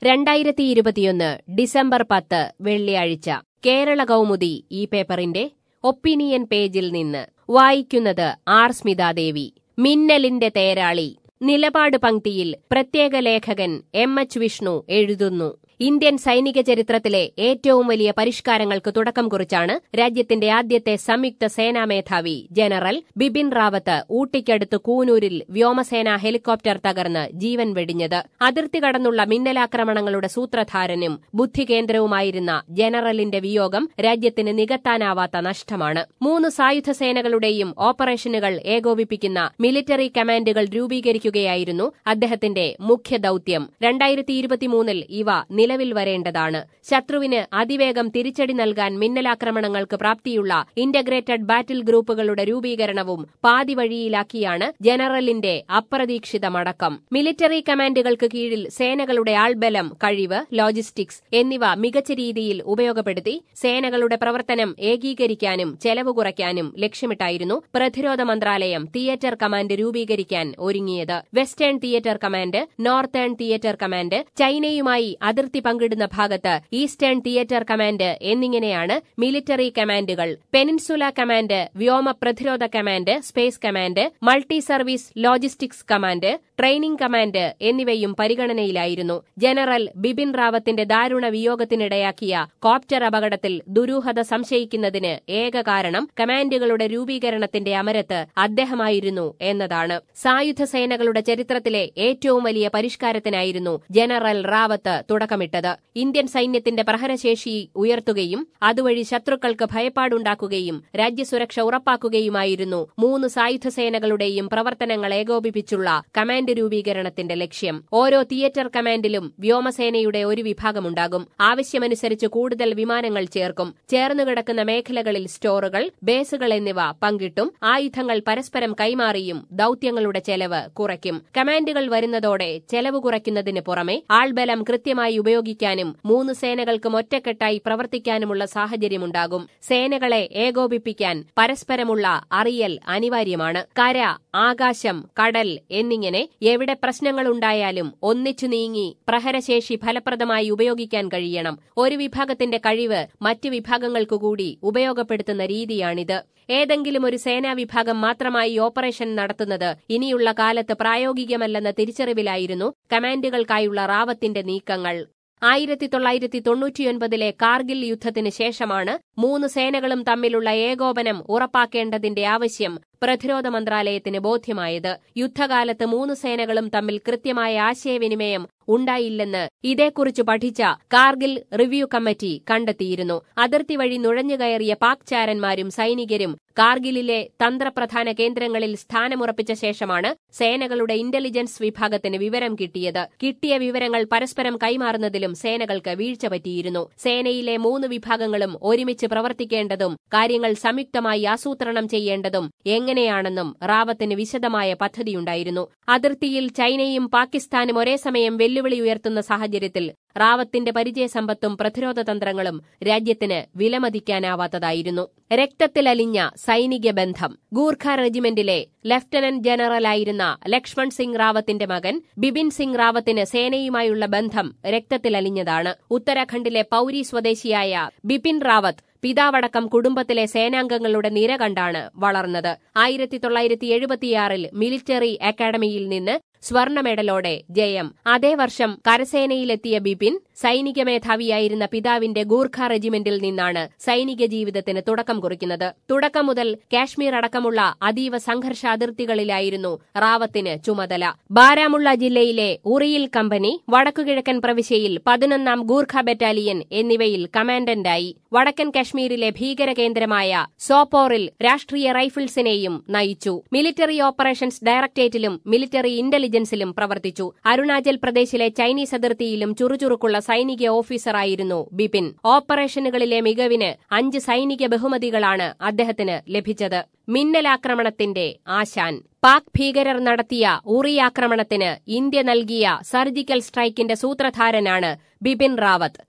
രണ്ടായിരത്തി ഇരുപത്തിയൊന്ന് ഡിസംബർ പത്ത് വെള്ളിയാഴ്ച കേരള കൗമുദി ഈ പേപ്പറിന്റെ ഒപ്പീനിയൻ പേജിൽ നിന്ന് വായിക്കുന്നത് ആർ സ്മിതാദേവി മിന്നലിന്റെ തേരാളി നിലപാട് പങ്ക്തിയിൽ പ്രത്യേക ലേഖകൻ എം എച്ച് വിഷ്ണു എഴുതുന്നു ഇന്ത്യൻ സൈനിക ചരിത്രത്തിലെ ഏറ്റവും വലിയ പരിഷ്കാരങ്ങൾക്ക് തുടക്കം കുറിച്ചാണ് രാജ്യത്തിന്റെ ആദ്യത്തെ സംയുക്ത സേനാ മേധാവി ജനറൽ ബിപിൻ റാവത്ത് ഊട്ടിക്കടുത്ത് കൂനൂരിൽ വ്യോമസേനാ ഹെലികോപ്റ്റർ തകർന്ന് ജീവൻ വെടിഞ്ഞത് അതിർത്തി കടന്നുള്ള മിന്നലാക്രമണങ്ങളുടെ സൂത്രധാരനും ബുദ്ധികേന്ദ്രവുമായിരുന്ന ജനറലിന്റെ വിയോഗം രാജ്യത്തിന് നികത്താനാവാത്ത നഷ്ടമാണ് മൂന്ന് സായുധ സേനകളുടെയും ഓപ്പറേഷനുകൾ ഏകോപിപ്പിക്കുന്ന മിലിറ്ററി കമാൻഡുകൾ രൂപീകരിക്കുകയായിരുന്നു അദ്ദേഹത്തിന്റെ മുഖ്യ ദൌത്യം രണ്ടായിരത്തി ഇരുപത്തിമൂന്നിൽ ഇവ നിലവിൽ വരേണ്ടതാണ് ശത്രുവിന് അതിവേഗം തിരിച്ചടി നൽകാൻ മിന്നലാക്രമണങ്ങൾക്ക് പ്രാപ്തിയുള്ള ഇന്റഗ്രേറ്റഡ് ബാറ്റിൽ ഗ്രൂപ്പുകളുടെ രൂപീകരണവും പാതി വഴിയിലാക്കിയാണ് ജനറലിന്റെ അപ്രതീക്ഷിത മടക്കം മിലിറ്ററി കമാൻഡുകൾക്ക് കീഴിൽ സേനകളുടെ ആൾബലം കഴിവ് ലോജിസ്റ്റിക്സ് എന്നിവ മികച്ച രീതിയിൽ ഉപയോഗപ്പെടുത്തി സേനകളുടെ പ്രവർത്തനം ഏകീകരിക്കാനും ചെലവ് കുറയ്ക്കാനും ലക്ഷ്യമിട്ടായിരുന്നു പ്രതിരോധ മന്ത്രാലയം തിയേറ്റർ കമാൻഡ് രൂപീകരിക്കാൻ ഒരുങ്ങിയത് western theatre command northern theatre command ചൈനയുമായി അതിർത്തി പങ്കിടുന്ന ഭാഗത്ത് ഈസ്റ്റേൺ തിയേറ്റർ കമാൻഡ് എന്നിങ്ങനെയാണ് മിലിറ്ററി കമാൻഡുകൾ പെനിൻസുല കമാൻഡ് വ്യോമ പ്രതിരോധ command space command multi service logistics command training command എന്നിവയും പരിഗണനയിലായിരുന്നു ജനറൽ ബിപിൻ റാവത്തിന്റെ ദാരുണ വിയോഗത്തിനിടയാക്കിയ കോപ്റ്റർ അപകടത്തിൽ ദുരൂഹത സംശയിക്കുന്നതിന് ഏക കാരണം കമാൻഡുകളുടെ രൂപീകരണത്തിന്റെ അമരത്ത് അദ്ദേഹമായിരുന്നു എന്നതാണ് സായുധ സേനകളുടെ ചരിത്രത്തിലെ ഏറ്റവും വലിയ പരിഷ്കാരത്തിനായിരുന്നു ജനറൽ റാവത്ത് തുടക്കമിട്ടത് ഇന്ത്യൻ സൈന്യത്തിന്റെ പ്രഹരശേഷി ഉയർത്തുകയും അതുവഴി ശത്രുക്കൾക്ക് ഭയപ്പാടുണ്ടാക്കുകയും രാജ്യസുരക്ഷ ഉറപ്പാക്കുകയുമായിരുന്നു മൂന്ന് സായുധ സേനകളുടെയും പ്രവർത്തനങ്ങൾ ഏകോപിപ്പിച്ചുള്ള കമാൻഡ് രൂപീകരണത്തിന്റെ ലക്ഷ്യം ഓരോ തിയേറ്റർ കമാൻഡിലും വ്യോമസേനയുടെ ഒരു വിഭാഗമുണ്ടാകും ആവശ്യമനുസരിച്ച് കൂടുതൽ വിമാനങ്ങൾ ചേർക്കും ചേർന്നുകിടക്കുന്ന മേഖലകളിൽ സ്റ്റോറുകൾ ബേസുകൾ എന്നിവ പങ്കിട്ടും ആയുധങ്ങൾ പരസ്പരം കൈമാറിയും ദൌത്യങ്ങളുടെ ചെലവ് കുറയ്ക്കും കമാൻഡുകൾ വരുന്നതോടെ ചെലവ് കുറയ്ക്കുന്നതിന് പുറമെ ആൾബലം കൃത്യമായി ഉപയോഗിക്കാനും മൂന്ന് സേനകൾക്കും ഒറ്റക്കെട്ടായി പ്രവർത്തിക്കാനുമുള്ള സാഹചര്യമുണ്ടാകും സേനകളെ ഏകോപിപ്പിക്കാൻ പരസ്പരമുള്ള അറിയൽ അനിവാര്യമാണ് കര ആകാശം കടൽ എന്നിങ്ങനെ എവിടെ പ്രശ്നങ്ങളുണ്ടായാലും ഒന്നിച്ചു നീങ്ങി പ്രഹരശേഷി ഫലപ്രദമായി ഉപയോഗിക്കാൻ കഴിയണം ഒരു വിഭാഗത്തിന്റെ കഴിവ് മറ്റു വിഭാഗങ്ങൾക്കു കൂടി ഉപയോഗപ്പെടുത്തുന്ന രീതിയാണിത് ഏതെങ്കിലും ഒരു സേനാ വിഭാഗം മാത്രമായി ഓപ്പറേഷൻ നടത്തുന്നത് ഇനിയുള്ള കാലത്ത് പ്രായോഗികമല്ലെന്ന തിരിച്ചറിവിലായിരുന്നു കമാൻഡുകൾക്കായുള്ള റാവത്തിന്റെ നീക്കങ്ങൾ ആയിരത്തി തൊള്ളായിരത്തി തൊണ്ണൂറ്റിയൊൻപതിലെ കാർഗിൽ യുദ്ധത്തിന് ശേഷമാണ് മൂന്ന് സേനകളും തമ്മിലുള്ള ഏകോപനം ഉറപ്പാക്കേണ്ടതിന്റെ ആവശ്യം പ്രതിരോധ മന്ത്രാലയത്തിന് ബോധ്യമായത് യുദ്ധകാലത്ത് മൂന്ന് സേനകളും തമ്മിൽ കൃത്യമായ ആശയവിനിമയം ഉണ്ടായില്ലെന്ന് ഇതേക്കുറിച്ച് പഠിച്ച കാർഗിൽ റിവ്യൂ കമ്മിറ്റി കണ്ടെത്തിയിരുന്നു അതിർത്തി വഴി നുഴഞ്ഞുകയറിയ പാക് ചാരന്മാരും സൈനികരും കാർഗിലിലെ തന്ത്രപ്രധാന കേന്ദ്രങ്ങളിൽ സ്ഥാനമുറപ്പിച്ച ശേഷമാണ് സേനകളുടെ ഇന്റലിജൻസ് വിഭാഗത്തിന് വിവരം കിട്ടിയത് കിട്ടിയ വിവരങ്ങൾ പരസ്പരം കൈമാറുന്നതിലും സേനകൾക്ക് വീഴ്ച പറ്റിയിരുന്നു സേനയിലെ മൂന്ന് വിഭാഗങ്ങളും ഒരുമിച്ച് പ്രവർത്തിക്കേണ്ടതും കാര്യങ്ങൾ സംയുക്തമായി ആസൂത്രണം ചെയ്യേണ്ടതും എങ്ങനെയാണെന്നും റാവത്തിന് വിശദമായ പദ്ധതിയുണ്ടായിരുന്നു അതിർത്തിയിൽ ചൈനയും പാകിസ്ഥാനും ഒരേ സമയം വെല്ലുവിളി ഉയർത്തുന്ന സാഹചര്യത്തിൽ റാവത്തിന്റെ പരിചയസമ്പത്തും പ്രതിരോധ തന്ത്രങ്ങളും രാജ്യത്തിന് വിലമതിക്കാനാവാത്തതായിരുന്നു രക്തത്തിലലിഞ്ഞ സൈനിക ബന്ധം ഗൂർഖ റെജിമെന്റിലെ ലഫ്റ്റനന്റ് ജനറലായിരുന്ന ലക്ഷ്മൺ സിംഗ് റാവത്തിന്റെ മകൻ ബിപിൻ സിംഗ് റാവത്തിന് സേനയുമായുള്ള ബന്ധം രക്തത്തിലലിഞ്ഞതാണ് ഉത്തരാഖണ്ഡിലെ പൌരി സ്വദേശിയായ ബിപിൻ റാവത്ത് പിതാവടക്കം കുടുംബത്തിലെ സേനാംഗങ്ങളുടെ നിര കണ്ടാണ് വളർന്നത് ആയിരത്തി തൊള്ളായിരത്തി എഴുപത്തിയാറിൽ മിലിറ്ററി അക്കാദമിയിൽ നിന്ന് സ്വർണ്ണ മെഡലോടെ ജയം അതേ വർഷം കരസേനയിലെത്തിയ ബിപിൻ സൈനിക മേധാവിയായിരുന്ന പിതാവിന്റെ ഗൂർഖ റെജിമെന്റിൽ നിന്നാണ് സൈനിക ജീവിതത്തിന് തുടക്കം കുറിക്കുന്നത് തുടക്കം മുതൽ കാശ്മീർ അടക്കമുള്ള അതീവ സംഘർഷ അതിർത്തികളിലായിരുന്നു റാവത്തിന് ചുമതല ബാരാമുള്ള ജില്ലയിലെ ഉറിയിൽ കമ്പനി വടക്കുകിഴക്കൻ പ്രവിശ്യയിൽ പതിനൊന്നാം ഗൂർഖ ബറ്റാലിയൻ എന്നിവയിൽ കമാൻഡന്റായി വടക്കൻ കാശ്മീരിലെ ഭീകര കേന്ദ്രമായ സോപ്പോറിൽ രാഷ്ട്രീയ റൈഫിൾസിനെയും നയിച്ചു മിലിറ്ററി ഓപ്പറേഷൻസ് ഡയറക്ടറേറ്റിലും മിലിറ്ററി ഇന്റലിജൻസിലും പ്രവർത്തിച്ചു അരുണാചൽ പ്രദേശിലെ ചൈനീസ് അതിർത്തിയിലും ചുറുചുറുക്കുള്ള സൈനിക ഓഫീസറായിരുന്നു ബിപിൻ ഓപ്പറേഷനുകളിലെ മികവിന് അഞ്ച് സൈനിക ബഹുമതികളാണ് അദ്ദേഹത്തിന് ലഭിച്ചത് മിന്നലാക്രമണത്തിന്റെ ആശാൻ പാക് ഭീകരർ നടത്തിയ ഉറി ആക്രമണത്തിന് ഇന്ത്യ നൽകിയ സർജിക്കൽ സ്ട്രൈക്കിന്റെ സൂത്രധാരനാണ് ബിപിൻ റാവത്ത്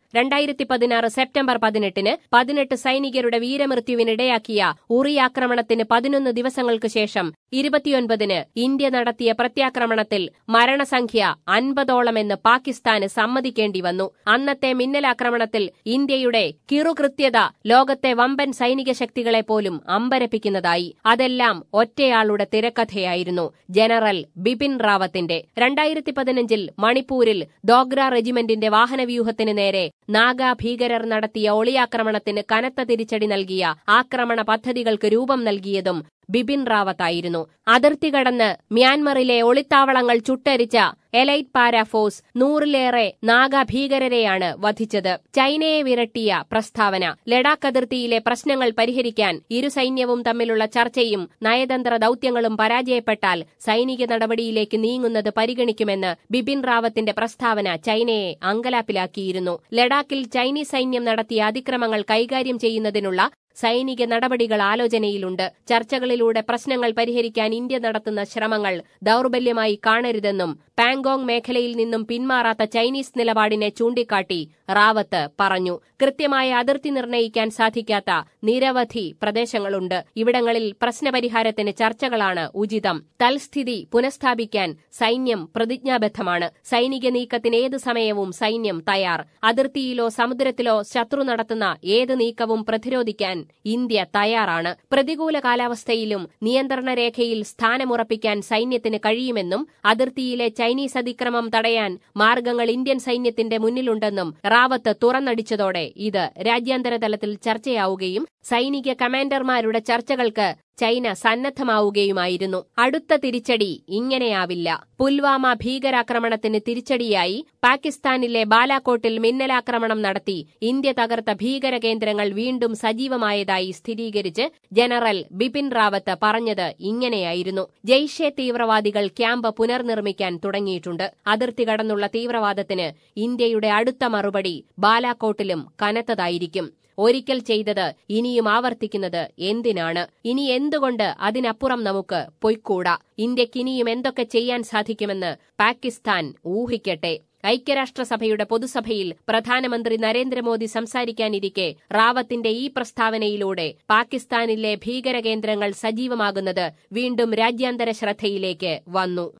രണ്ടായിരത്തി പതിനാറ് സെപ്റ്റംബർ പതിനെട്ടിന് പതിനെട്ട് സൈനികരുടെ വീരമൃത്യുവിനിടയാക്കിയ ഉറി ആക്രമണത്തിന് പതിനൊന്ന് ദിവസങ്ങൾക്ക് ശേഷം ഇരുപത്തിയൊൻപതിന് ഇന്ത്യ നടത്തിയ പ്രത്യാക്രമണത്തിൽ മരണസംഖ്യ അൻപതോളമെന്ന് പാകിസ്ഥാന് സമ്മതിക്കേണ്ടി വന്നു അന്നത്തെ മിന്നലാക്രമണത്തിൽ ഇന്ത്യയുടെ കിറുകൃത്യത ലോകത്തെ വമ്പൻ സൈനിക ശക്തികളെ പോലും അമ്പരപ്പിക്കുന്നതായി അതെല്ലാം ഒറ്റയാളുടെ തിരക്കഥയായിരുന്നു ജനറൽ ബിപിൻ റാവത്തിന്റെ രണ്ടായിരത്തി പതിനഞ്ചിൽ മണിപ്പൂരിൽ ദോഗ്ര റെജിമെന്റിന്റെ വാഹനവ്യൂഹത്തിന് നേരെ നാഗാ ഭീകരർ നടത്തിയ ഒളിയാക്രമണത്തിന് കനത്ത തിരിച്ചടി നൽകിയ ആക്രമണ പദ്ധതികൾക്ക് രൂപം നൽകിയതും ബിപിൻ റാവത്തായിരുന്നു അതിർത്തി കടന്ന് മ്യാൻമറിലെ ഒളിത്താവളങ്ങൾ ചുട്ടരിച്ച എലൈറ്റ് പാരാഫോഴ്സ് നൂറിലേറെ നാഗ ഭീകരരെയാണ് വധിച്ചത് ചൈനയെ വിരട്ടിയ പ്രസ്താവന ലഡാക്ക് അതിർത്തിയിലെ പ്രശ്നങ്ങൾ പരിഹരിക്കാൻ ഇരു സൈന്യവും തമ്മിലുള്ള ചർച്ചയും നയതന്ത്ര ദൌത്യങ്ങളും പരാജയപ്പെട്ടാൽ സൈനിക നടപടിയിലേക്ക് നീങ്ങുന്നത് പരിഗണിക്കുമെന്ന് ബിപിൻ റാവത്തിന്റെ പ്രസ്താവന ചൈനയെ അങ്കലാപ്പിലാക്കിയിരുന്നു ലഡാക്കിൽ ചൈനീസ് സൈന്യം നടത്തിയ അതിക്രമങ്ങൾ കൈകാര്യം ചെയ്യുന്നതിനുള്ള സൈനിക നടപടികൾ ആലോചനയിലുണ്ട് ചർച്ചകളിലൂടെ പ്രശ്നങ്ങൾ പരിഹരിക്കാൻ ഇന്ത്യ നടത്തുന്ന ശ്രമങ്ങൾ ദൌർബല്യമായി കാണരുതെന്നും പാങ്കോങ് മേഖലയിൽ നിന്നും പിന്മാറാത്ത ചൈനീസ് നിലപാടിനെ ചൂണ്ടിക്കാട്ടി റാവത്ത് പറഞ്ഞു കൃത്യമായ അതിർത്തി നിർണ്ണയിക്കാൻ സാധിക്കാത്ത നിരവധി പ്രദേശങ്ങളുണ്ട് ഇവിടങ്ങളിൽ പ്രശ്നപരിഹാരത്തിന് ചർച്ചകളാണ് ഉചിതം തൽസ്ഥിതി പുനഃസ്ഥാപിക്കാൻ സൈന്യം പ്രതിജ്ഞാബദ്ധമാണ് സൈനിക നീക്കത്തിന് ഏത് സമയവും സൈന്യം തയ്യാർ അതിർത്തിയിലോ സമുദ്രത്തിലോ ശത്രു നടത്തുന്ന ഏത് നീക്കവും പ്രതിരോധിക്കാൻ ഇന്ത്യ തയ്യാറാണ് പ്രതികൂല കാലാവസ്ഥയിലും നിയന്ത്രണ രേഖയിൽ സ്ഥാനമുറപ്പിക്കാൻ സൈന്യത്തിന് കഴിയുമെന്നും അതിർത്തിയിലെ ചൈനീസ് അതിക്രമം തടയാൻ മാർഗങ്ങൾ ഇന്ത്യൻ സൈന്യത്തിന്റെ മുന്നിലുണ്ടെന്നും റാവത്ത് തുറന്നടിച്ചതോടെ ഇത് രാജ്യാന്തര തലത്തിൽ ചർച്ചയാവുകയും സൈനിക കമാൻഡർമാരുടെ ചർച്ചകൾക്ക് ചൈന സന്നദ്ധമാവുകയുമായിരുന്നു അടുത്ത തിരിച്ചടി ഇങ്ങനെയാവില്ല പുൽവാമ ഭീകരാക്രമണത്തിന് തിരിച്ചടിയായി പാകിസ്ഥാനിലെ ബാലാക്കോട്ടിൽ മിന്നലാക്രമണം നടത്തി ഇന്ത്യ തകർത്ത ഭീകര കേന്ദ്രങ്ങൾ വീണ്ടും സജീവമായതായി സ്ഥിരീകരിച്ച് ജനറൽ ബിപിൻ റാവത്ത് പറഞ്ഞത് ഇങ്ങനെയായിരുന്നു ജയ്ഷെ തീവ്രവാദികൾ ക്യാമ്പ് പുനർനിർമ്മിക്കാൻ തുടങ്ങിയിട്ടുണ്ട് അതിർത്തി കടന്നുള്ള തീവ്രവാദത്തിന് ഇന്ത്യയുടെ അടുത്ത മറുപടി ബാലാക്കോട്ടിലും കനത്തതായിരിക്കും ഒരിക്കൽ ചെയ്തത് ഇനിയും ആവർത്തിക്കുന്നത് എന്തിനാണ് ഇനി എന്തുകൊണ്ട് അതിനപ്പുറം നമുക്ക് പൊയ്ക്കൂടാ ഇന്ത്യക്ക് ഇനിയും എന്തൊക്കെ ചെയ്യാൻ സാധിക്കുമെന്ന് പാകിസ്ഥാൻ ഊഹിക്കട്ടെ ഐക്യരാഷ്ട്രസഭയുടെ പൊതുസഭയിൽ പ്രധാനമന്ത്രി നരേന്ദ്രമോദി സംസാരിക്കാനിരിക്കെ റാവത്തിന്റെ ഈ പ്രസ്താവനയിലൂടെ പാകിസ്ഥാനിലെ ഭീകരകേന്ദ്രങ്ങൾ സജീവമാകുന്നത് വീണ്ടും രാജ്യാന്തര ശ്രദ്ധയിലേക്ക് വന്നു